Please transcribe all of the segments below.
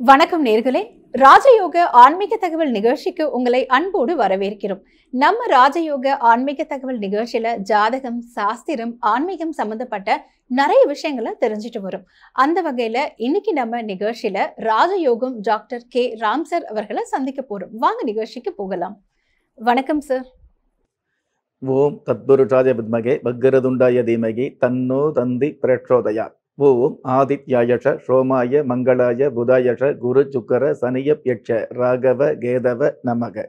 வணக்கம் நேர்களே ராஜயோக ஆன்மீக தகவல் நிகழ்ச்சிக்கு உங்களை அன்போடு வரவேற்கிறோம் நம்ம ராஜயோக ஆன்மீக தகவல் நிகழ்ச்சியில ஜாதகம் சாஸ்திரம் ஆன்மீகம் சம்பந்தப்பட்ட நிறைய விஷயங்களை தெரிஞ்சுட்டு வரும் அந்த வகையில இன்னைக்கு நம்ம நிகழ்ச்சியில ராஜயோகம் டாக்டர் கே ராம் சார் அவர்களை சந்திக்க போறோம் வாங்க நிகழ்ச்சிக்கு போகலாம் வணக்கம் சார் ஓம் தத்புருஷாய வித்மகே பக்கரதுண்டாய தீமகி தன்னோ தந்தி பிரச்சோதயா ஓம் ஆதித்யாயஷ சோமாய மங்களாய புதாயஷ குரு சுக்கர சனிய யட்ச ராகவ கேதவ நமக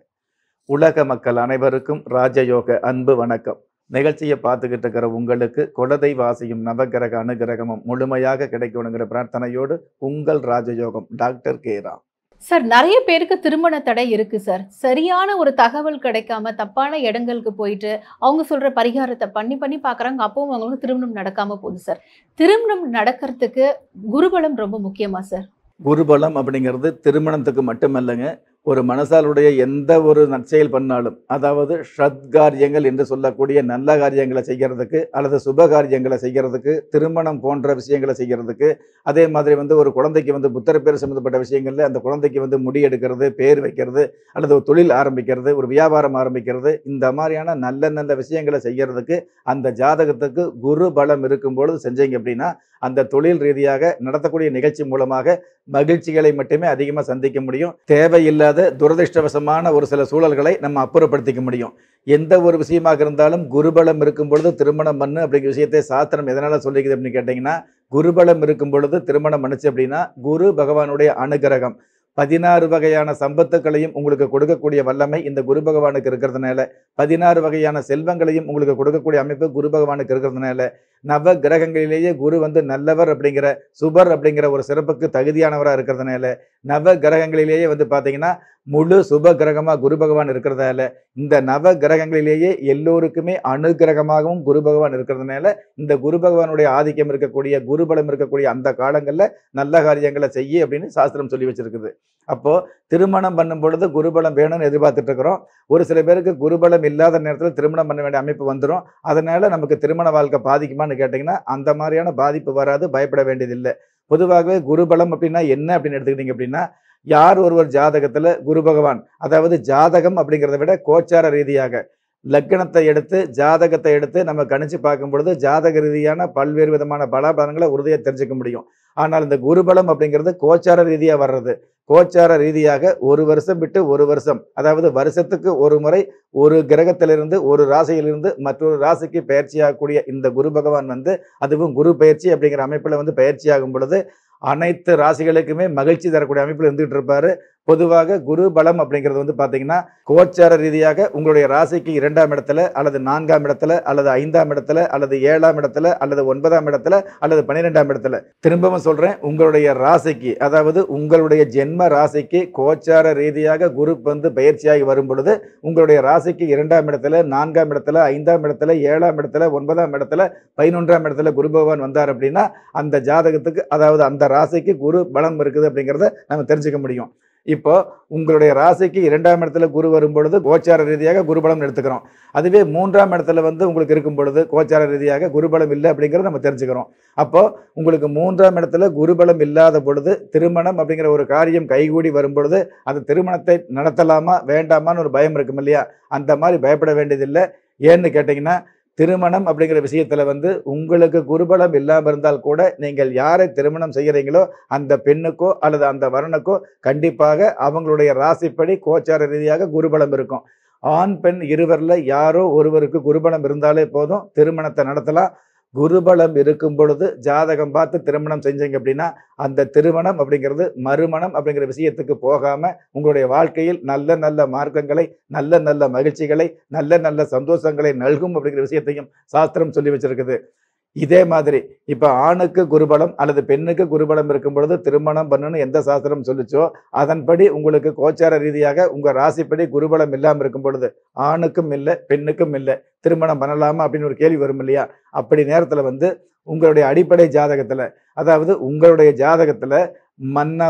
உலக மக்கள் அனைவருக்கும் ராஜயோக அன்பு வணக்கம் நிகழ்ச்சியை பார்த்துக்கிட்டு இருக்கிற உங்களுக்கு குலதெய்வாசியும் நவகிரக அனுகிரகமும் முழுமையாக கிடைக்கணுங்கிற பிரார்த்தனையோடு உங்கள் ராஜயோகம் டாக்டர் கே ராம் சார் நிறைய பேருக்கு திருமண தடை இருக்கு சார் சரியான ஒரு தகவல் கிடைக்காம தப்பான இடங்களுக்கு போயிட்டு அவங்க சொல்ற பரிகாரத்தை பண்ணி பண்ணி பார்க்கறாங்க அப்பவும் அவங்களுக்கு திருமணம் நடக்காம போகுது சார் திருமணம் நடக்கிறதுக்கு குருபலம் ரொம்ப முக்கியமா சார் குருபலம் அப்படிங்கிறது திருமணத்துக்கு மட்டுமல்லங்க ஒரு மனசாலுடைய எந்த ஒரு நற்செயல் பண்ணாலும் அதாவது ஷத்காரியங்கள் என்று சொல்லக்கூடிய நல்ல காரியங்களை செய்கிறதுக்கு அல்லது சுப காரியங்களை செய்கிறதுக்கு திருமணம் போன்ற விஷயங்களை செய்கிறதுக்கு அதே மாதிரி வந்து ஒரு குழந்தைக்கு வந்து புத்தர பேர் சம்மந்தப்பட்ட விஷயங்கள்ல அந்த குழந்தைக்கு வந்து முடி எடுக்கிறது பேர் வைக்கிறது அல்லது ஒரு தொழில் ஆரம்பிக்கிறது ஒரு வியாபாரம் ஆரம்பிக்கிறது இந்த மாதிரியான நல்ல நல்ல விஷயங்களை செய்கிறதுக்கு அந்த ஜாதகத்துக்கு குரு பலம் இருக்கும் பொழுது செஞ்சீங்க அப்படின்னா அந்த தொழில் ரீதியாக நடத்தக்கூடிய நிகழ்ச்சி மூலமாக மகிழ்ச்சிகளை மட்டுமே அதிகமாக சந்திக்க முடியும் தேவையில்லாத துரதிருஷ்டவசமான ஒரு சில சூழல்களை நம்ம அப்புறப்படுத்திக்க முடியும் எந்த ஒரு விஷயமாக இருந்தாலும் குருபலம் இருக்கும் பொழுது திருமணம் பண்ணு அப்படிங்கிற விஷயத்தை சாஸ்திரம் எதனால சொல்லிக்குது அப்படின்னு கேட்டிங்கன்னா குருபலம் இருக்கும் பொழுது திருமணம் பண்ணுச்சு அப்படின்னா குரு பகவானுடைய அனுகிரகம் பதினாறு வகையான சம்பத்துக்களையும் உங்களுக்கு கொடுக்கக்கூடிய வல்லமை இந்த குரு பகவானுக்கு இருக்கிறதுனால பதினாறு வகையான செல்வங்களையும் உங்களுக்கு கொடுக்கக்கூடிய அமைப்பு குரு பகவானுக்கு இருக்கிறதுனால நவ கிரகங்களிலேயே குரு வந்து நல்லவர் அப்படிங்கிற சுபர் அப்படிங்கிற ஒரு சிறப்புக்கு தகுதியானவராக இருக்கிறதுனால நவ கிரகங்களிலேயே வந்து பார்த்தீங்கன்னா முழு சுப கிரகமாக குரு பகவான் இருக்கிறதால இந்த நவ கிரகங்களிலேயே எல்லோருக்குமே அனுகிரகமாகவும் குரு பகவான் இருக்கிறதுனால இந்த குரு பகவானுடைய ஆதிக்கம் இருக்கக்கூடிய குருபலம் இருக்கக்கூடிய அந்த காலங்களில் நல்ல காரியங்களை செய்ய அப்படின்னு சாஸ்திரம் சொல்லி வச்சிருக்குது அப்போ திருமணம் பண்ணும் பொழுது குருபலம் வேணும்னு எதிர்பார்த்துட்டு இருக்கிறோம் ஒரு சில பேருக்கு குருபலம் இல்லாத நேரத்தில் திருமணம் பண்ண வேண்டிய அமைப்பு வந்துடும் அதனால நமக்கு திருமண வாழ்க்கை பாதிக்குமான்னு கேட்டிங்கன்னா அந்த மாதிரியான பாதிப்பு வராது பயப்பட வேண்டியதில்லை பொதுவாகவே குருபலம் அப்படின்னா என்ன அப்படின்னு எடுத்துக்கிட்டீங்க அப்படின்னா யார் ஒருவர் ஜாதகத்தில் குரு பகவான் அதாவது ஜாதகம் அப்படிங்கிறத விட கோச்சார ரீதியாக லக்கணத்தை எடுத்து ஜாதகத்தை எடுத்து நம்ம கணிச்சு பார்க்கும் பொழுது ஜாதக ரீதியான பல்வேறு விதமான பலாபலன்களை உறுதியாக தெரிஞ்சுக்க முடியும் ஆனால் இந்த குருபலம் அப்படிங்கிறது கோச்சார ரீதியாக வர்றது கோச்சார ரீதியாக ஒரு வருஷம் விட்டு ஒரு வருஷம் அதாவது வருஷத்துக்கு ஒரு முறை ஒரு கிரகத்திலிருந்து ஒரு ராசியிலிருந்து மற்றொரு ராசிக்கு பயிற்சியாகக்கூடிய இந்த குரு பகவான் வந்து அதுவும் குரு பயிற்சி அப்படிங்கிற அமைப்பில் வந்து பயிற்சியாகும் பொழுது அனைத்து ராசிகளுக்குமே மகிழ்ச்சி தரக்கூடிய அமைப்பில் இருந்துகிட்டு இருப்பாரு பொதுவாக குரு பலம் அப்படிங்கிறது வந்து பார்த்தீங்கன்னா கோச்சார ரீதியாக உங்களுடைய ராசிக்கு இரண்டாம் இடத்துல அல்லது நான்காம் இடத்துல அல்லது ஐந்தாம் இடத்துல அல்லது ஏழாம் இடத்துல அல்லது ஒன்பதாம் இடத்துல அல்லது பன்னிரெண்டாம் இடத்துல திரும்பவும் சொல்றேன் உங்களுடைய ராசிக்கு அதாவது உங்களுடைய ஜென்ம ராசிக்கு கோச்சார ரீதியாக குரு வந்து பயிற்சியாகி வரும் பொழுது உங்களுடைய ராசிக்கு இரண்டாம் இடத்துல நான்காம் இடத்துல ஐந்தாம் இடத்துல ஏழாம் இடத்துல ஒன்பதாம் இடத்துல பதினொன்றாம் இடத்துல குரு பகவான் வந்தார் அப்படின்னா அந்த ஜாதகத்துக்கு அதாவது அந்த ராசிக்கு குரு பலம் இருக்குது அப்படிங்கிறத நம்ம தெரிஞ்சுக்க முடியும் இப்போ உங்களுடைய ராசிக்கு இரண்டாம் இடத்துல குரு வரும் பொழுது கோச்சார ரீதியாக குருபலம் எடுத்துக்கிறோம் அதுவே மூன்றாம் இடத்துல வந்து உங்களுக்கு இருக்கும் பொழுது கோச்சார ரீதியாக குருபலம் இல்லை அப்படிங்கிறத நம்ம தெரிஞ்சுக்கிறோம் அப்போ உங்களுக்கு மூன்றாம் இடத்துல குருபலம் இல்லாத பொழுது திருமணம் அப்படிங்கிற ஒரு காரியம் கைகூடி வரும் பொழுது அந்த திருமணத்தை நடத்தலாமா வேண்டாமான்னு ஒரு பயம் இருக்கும் இல்லையா அந்த மாதிரி பயப்பட வேண்டியதில்லை ஏன்னு கேட்டிங்கன்னா திருமணம் அப்படிங்கிற விஷயத்துல வந்து உங்களுக்கு குருபலம் இல்லாமல் இருந்தால் கூட நீங்கள் யாரை திருமணம் செய்கிறீங்களோ அந்த பெண்ணுக்கோ அல்லது அந்த வரனுக்கோ கண்டிப்பாக அவங்களுடைய ராசிப்படி கோச்சார ரீதியாக குருபலம் இருக்கும் ஆண் பெண் இருவரில் யாரோ ஒருவருக்கு குருபலம் இருந்தாலே போதும் திருமணத்தை நடத்தலாம் குருபலம் இருக்கும் பொழுது ஜாதகம் பார்த்து திருமணம் செஞ்சீங்க அப்படின்னா அந்த திருமணம் அப்படிங்கிறது மறுமணம் அப்படிங்கிற விஷயத்துக்கு போகாம உங்களுடைய வாழ்க்கையில் நல்ல நல்ல மார்க்கங்களை நல்ல நல்ல மகிழ்ச்சிகளை நல்ல நல்ல சந்தோஷங்களை நல்கும் அப்படிங்கிற விஷயத்தையும் சாஸ்திரம் சொல்லி வச்சிருக்குது இதே மாதிரி இப்ப ஆணுக்கு குருபலம் அல்லது பெண்ணுக்கு குருபலம் இருக்கும் பொழுது திருமணம் பண்ணணும்னு எந்த சாஸ்திரம் சொல்லுச்சோ அதன்படி உங்களுக்கு கோச்சார ரீதியாக உங்க ராசிப்படி குருபலம் இல்லாமல் இருக்கும் பொழுது ஆணுக்கும் இல்லை பெண்ணுக்கும் இல்லை திருமணம் பண்ணலாமா அப்படின்னு ஒரு கேள்வி வரும் இல்லையா அப்படி நேரத்துல வந்து உங்களுடைய அடிப்படை ஜாதகத்துல அதாவது உங்களுடைய ஜாதகத்துல மன்னவன்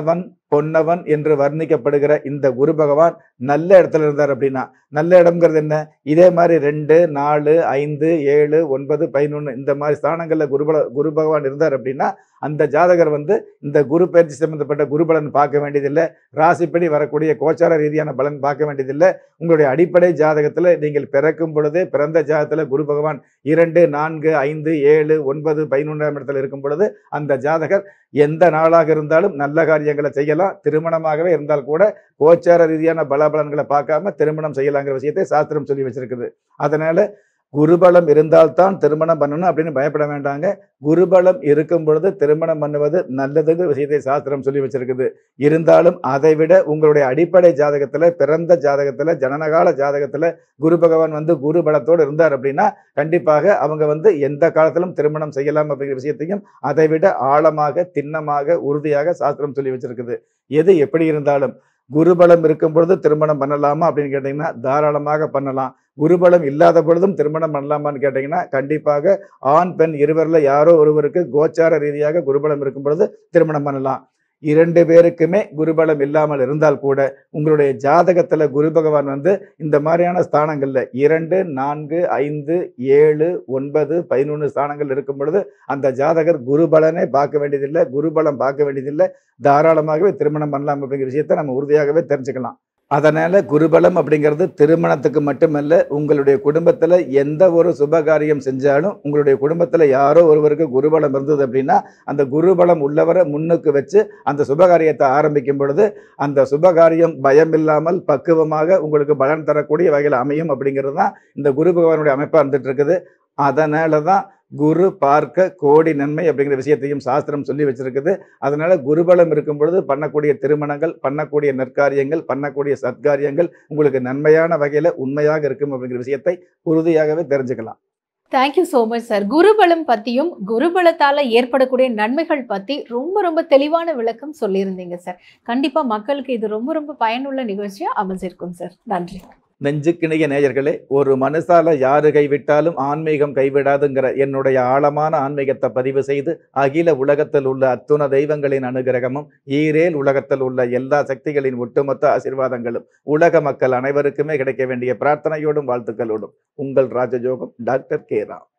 பொன்னவன் என்று வர்ணிக்கப்படுகிற இந்த குரு பகவான் நல்ல இடத்துல இருந்தார் அப்படின்னா நல்ல இடம்ங்கிறது என்ன இதே மாதிரி ரெண்டு நாலு ஐந்து ஏழு ஒன்பது பதினொன்று இந்த மாதிரி ஸ்தானங்களில் குருபல குரு பகவான் இருந்தார் அப்படின்னா அந்த ஜாதகர் வந்து இந்த குரு பயிற்சி சம்பந்தப்பட்ட குரு பலன் பார்க்க வேண்டியதில்லை ராசிப்படி வரக்கூடிய கோச்சார ரீதியான பலன் பார்க்க வேண்டியதில்லை உங்களுடைய அடிப்படை ஜாதகத்தில் நீங்கள் பிறக்கும் பொழுதே பிறந்த ஜாதகத்தில் குரு பகவான் இரண்டு நான்கு ஐந்து ஏழு ஒன்பது பதினொன்றாம் இடத்துல இருக்கும் பொழுது அந்த ஜாதகர் எந்த நாளாக இருந்தாலும் நல்ல காரியங்களை செய்யலாம் திருமணமாகவே இருந்தால் கூட கோச்சார ரீதியான பலாபலன்களை பார்க்காம திருமணம் செய்யலாங்கிற விஷயத்தை சாஸ்திரம் சொல்லி வச்சிருக்குது அதனால குருபலம் இருந்தால்தான் திருமணம் பண்ணணும் அப்படின்னு பயப்பட வேண்டாங்க குருபலம் இருக்கும் பொழுது திருமணம் பண்ணுவது நல்லதுங்கிற விஷயத்தை சாஸ்திரம் சொல்லி வச்சிருக்குது இருந்தாலும் அதை விட உங்களுடைய அடிப்படை ஜாதகத்துல பிறந்த ஜாதகத்துல ஜனனகால ஜாதகத்துல குரு பகவான் வந்து குரு பலத்தோடு இருந்தார் அப்படின்னா கண்டிப்பாக அவங்க வந்து எந்த காலத்திலும் திருமணம் செய்யலாம் அப்படிங்கிற விஷயத்தையும் அதை விட ஆழமாக திண்ணமாக உறுதியாக சாஸ்திரம் சொல்லி வச்சிருக்குது எது எப்படி இருந்தாலும் குருபலம் இருக்கும் பொழுது திருமணம் பண்ணலாமா அப்படின்னு கேட்டிங்கன்னா தாராளமாக பண்ணலாம் குருபலம் இல்லாத பொழுதும் திருமணம் பண்ணலாமான்னு கேட்டிங்கன்னா கண்டிப்பாக ஆண் பெண் இருவரில் யாரோ ஒருவருக்கு கோச்சார ரீதியாக குருபலம் இருக்கும் பொழுது திருமணம் பண்ணலாம் இரண்டு பேருக்குமே குருபலம் இல்லாமல் இருந்தால் கூட உங்களுடைய ஜாதகத்துல குரு பகவான் வந்து இந்த மாதிரியான ஸ்தானங்கள்ல இரண்டு நான்கு ஐந்து ஏழு ஒன்பது பதினொன்று ஸ்தானங்கள் இருக்கும் பொழுது அந்த ஜாதகர் குருபலனே பார்க்க வேண்டியதில்லை குருபலம் பார்க்க வேண்டியதில்லை தாராளமாகவே திருமணம் பண்ணலாம் அப்படிங்கிற விஷயத்தை நம்ம உறுதியாகவே தெரிஞ்சுக்கலாம் அதனால குருபலம் அப்படிங்கிறது திருமணத்துக்கு மட்டுமல்ல உங்களுடைய குடும்பத்துல எந்த ஒரு சுபகாரியம் செஞ்சாலும் உங்களுடைய குடும்பத்துல யாரோ ஒருவருக்கு குருபலம் இருந்தது அப்படின்னா அந்த குருபலம் உள்ளவரை முன்னுக்கு வச்சு அந்த சுபகாரியத்தை ஆரம்பிக்கும் பொழுது அந்த சுபகாரியம் பயம் இல்லாமல் பக்குவமாக உங்களுக்கு பலன் தரக்கூடிய வகையில் அமையும் அப்படிங்கிறது தான் இந்த குரு பகவானுடைய அமைப்பா இருந்துட்டு இருக்குது அதனால தான் குரு பார்க்க கோடி நன்மை அப்படிங்கிற விஷயத்தையும் சாஸ்திரம் சொல்லி வச்சிருக்குது அதனால குருபலம் இருக்கும் பொழுது பண்ணக்கூடிய திருமணங்கள் பண்ணக்கூடிய நற்காரியங்கள் பண்ணக்கூடிய சத்காரியங்கள் உங்களுக்கு நன்மையான வகையில உண்மையாக இருக்கும் அப்படிங்கிற விஷயத்தை உறுதியாகவே தெரிஞ்சுக்கலாம் தேங்க்யூ ஸோ மச் சார் குருபலம் பத்தியும் குருபலத்தால ஏற்படக்கூடிய நன்மைகள் பத்தி ரொம்ப ரொம்ப தெளிவான விளக்கம் சொல்லியிருந்தீங்க சார் கண்டிப்பா மக்களுக்கு இது ரொம்ப ரொம்ப பயனுள்ள நிகழ்ச்சியா அமைஞ்சிருக்கும் சார் நன்றி நெஞ்சுக்கிணைய நேயர்களே ஒரு மனுஷால யாரு கைவிட்டாலும் ஆன்மீகம் கைவிடாதுங்கிற என்னுடைய ஆழமான ஆன்மீகத்தை பதிவு செய்து அகில உலகத்தில் உள்ள அத்துண தெய்வங்களின் அனுகிரகமும் ஈரேல் உலகத்தில் உள்ள எல்லா சக்திகளின் ஒட்டுமொத்த ஆசீர்வாதங்களும் உலக மக்கள் அனைவருக்குமே கிடைக்க வேண்டிய பிரார்த்தனையோடும் வாழ்த்துக்களோடும் உங்கள் ராஜயோகம் டாக்டர் கே ராம்